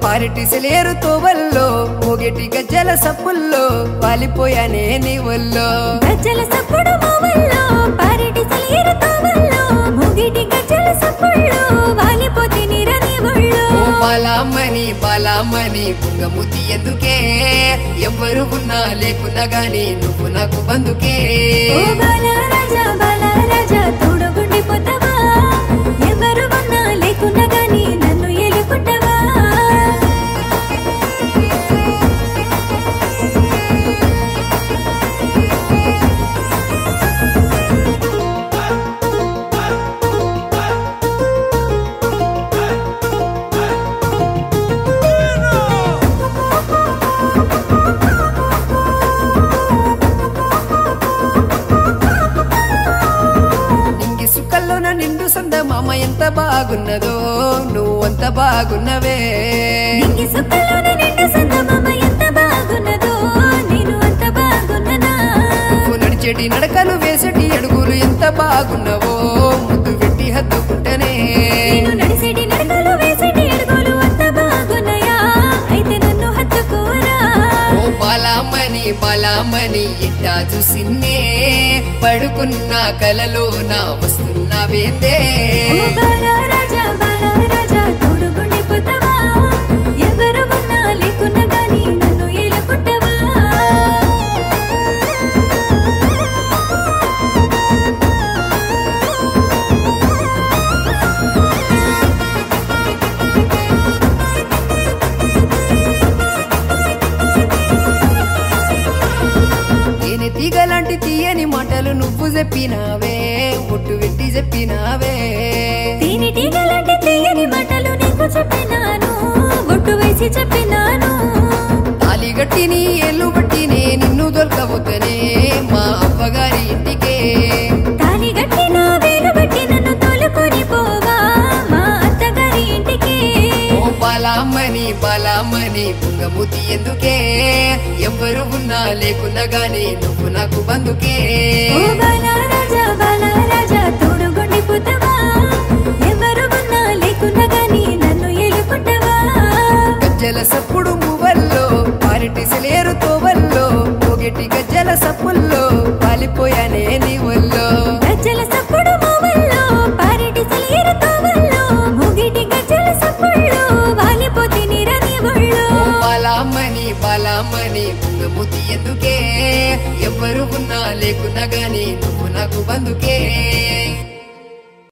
పారిటి సెలేరు తోవల్లో మొగటి గజ్జల సప్పుల్లో వాలిపోయానే నీ వల్లో గజ్జల సప్పుడు మోవల్లో పారిటి సెలయేరు తోవల్లో ముగిటి గజ్జల సప్పుళ్ళు వాలిపోతే నిరని ఒళ్ళు ఓ బాలామణి బాలామణి బుంగముతి ఎందుకే ఎవ్వరు ఉన్నా లేకున్నా గాని నువ్వు నాకు బందుకే ఓ బాలరాజా బాలరాజా తోడుగుండిపోతావా ఎవరు ఉన్నా లేకున్నా గాని నన్ను ఏలుకుంటావా నింగి సుక్కల్లోన నిండు సంద మామ ఎంత బాగున్నదో నువ్వంత బాగున్నవే నింగి సుక్కలోన నిండు సందమామ ఎంత బాగున్నదో నేను అంత బాగున్ననా నువ్వు నడిచేటి నడకలు వేసేటి అడుగులు ఎంత బాగున్నవో ముద్దు పెట్టి హత్తుకుంటేనే నేను నడిసేటి నడకలు వేసేటి అడుగులు అంత బాగున్నాయా అయితే నన్ను హత్తుకోరా ఓ బాలామణి బాలామణి ఇట్టా చూసిన్నే పడుకున్న కలలో నా వస్తున్నావేందే ఓ బాలరాజా బాలరాజా తోడుగుండిపోతావా ఎవరు ఉన్నా లేకున్నా గాని నన్ను ఏలుకుంటావా తేనె తీగలాంటి తీయని మాటలు నువ్వు చెప్పినావే ఒట్టు పెట్టి చెప్పినావే తేనెటీగలాంటి తీయని మాటలు నీకు చెప్పినాను ఒట్టు వేసి చెప్పినాను తాలి గట్టి నీ ఎల్లు బట్టి నే నిన్ను దొరకబోతనే మా అవ్వగారి ఇంటికే తాలి గట్టి నా వేలు బట్టి నన్ను తోలుకొని పోవా మా అత్తగారి ఇంటికి ఓ బాలామణి బాలామణి పుంగముతి ఎందుకే ఎవ్వరు ఉన్నా లేకున్నా గాని నువ్వు నాకు బందుకే ఓ బాలరాజా బాలరాజా తోడుగుండిపోతావా ఎవరు ఉన్నా లేకున్నా గాని నన్ను ఏలుకుంటావా గజ్జల సప్పుడు మువ్వల్లో పారిటి సెలేరు తోవల్లో పొగటి గజ్జల సప్పుల్లో పాలిపోయానే నీ వల్లో గజ్జల సప్పుడు మోవల్లో పారిటి సెలయేరు తోవల్లో ముగిటి గజ్జల సప్పుళ్ళు వాలిపోతే నిరని ఒళ్ళు ఓ బాలామణి బాలామణి పుంగముతి ఎందుకే ఎవ్వరు ఉన్నా లేకున్నా గాని నువ్వు నాకు బందుకే